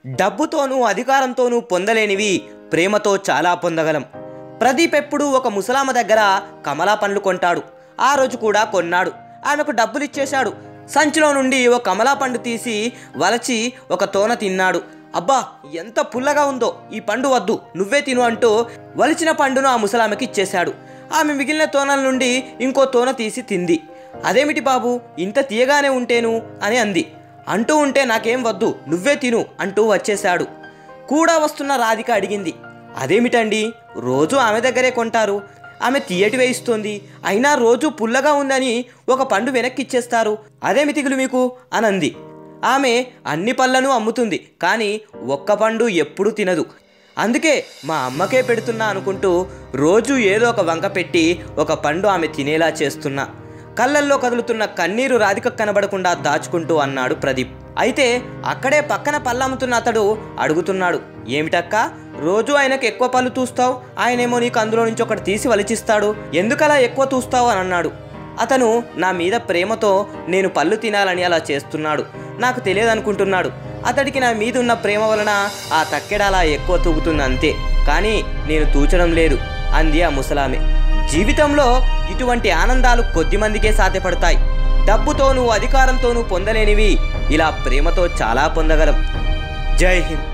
డబ్బుతోనూ అధికారంతోనూ పొందలేనివి ప్రేమతో చాలా పొందగలం ప్రదీప్ ఎప్పుడూ ఒక ముసలామ దగ్గర కమలా పండ్లు కొంటాడు ఆ రోజు కూడా కొన్నాడు ఆమెకు డబ్బులు ఇచ్చేశాడు సంచిలో నుండి ఒక కమలా పండు తీసి వలచి ఒక తోన తిన్నాడు అబ్బా ఎంత పుల్లగా ఉందో ఈ పండు వద్దు నువ్వే తిను అంటూ వలిచిన పండును ఆ ముసలామెకి ఇచ్చేశాడు ఆమె మిగిలిన తోనల నుండి ఇంకో తోన తీసి తింది అదేమిటి బాబు ఇంత తీయగానే ఉంటేను అని అంది అంటూ ఉంటే నాకేం వద్దు నువ్వే తిను అంటూ వచ్చేశాడు కూడా వస్తున్న రాధిక అడిగింది అదేమిటండి రోజు ఆమె దగ్గరే కొంటారు ఆమె తీయటి వేయిస్తోంది అయినా రోజు పుల్లగా ఉందని ఒక పండు వెనక్కి ఇచ్చేస్తారు అదేమి తిగులు మీకు అనంది ఆమె అన్ని పళ్ళను అమ్ముతుంది కానీ ఒక్క పండు ఎప్పుడూ తినదు అందుకే మా అమ్మకే పెడుతున్నా అనుకుంటూ రోజు ఏదో ఒక వంక పెట్టి ఒక పండు ఆమె తినేలా చేస్తున్నా కళ్ళల్లో కదులుతున్న కన్నీరు రాధిక కనబడకుండా దాచుకుంటూ అన్నాడు ప్రదీప్ అయితే అక్కడే పక్కన పళ్ళమ్ముతున్న అతడు అడుగుతున్నాడు ఏమిటక్క రోజు ఆయనకు ఎక్కువ పళ్ళు తూస్తావు ఆయనేమో నీకు అందులో నుంచి ఒకటి తీసి వలిచిస్తాడు ఎందుకలా ఎక్కువ తూస్తావు అని అన్నాడు అతను నా మీద ప్రేమతో నేను పళ్ళు తినాలని అలా చేస్తున్నాడు నాకు తెలియదనుకుంటున్నాడు అతడికి నా మీద ఉన్న ప్రేమ వలన ఆ తక్కెడ అలా ఎక్కువ తూగుతుంది అంతే కానీ నేను తూచడం లేదు అంది ఆ ముసలామె జీవితంలో ఇటువంటి ఆనందాలు కొద్దిమందికే సాధ్యపడతాయి డబ్బుతోనూ అధికారంతోనూ పొందలేనివి ఇలా ప్రేమతో చాలా పొందగలం జై హింద్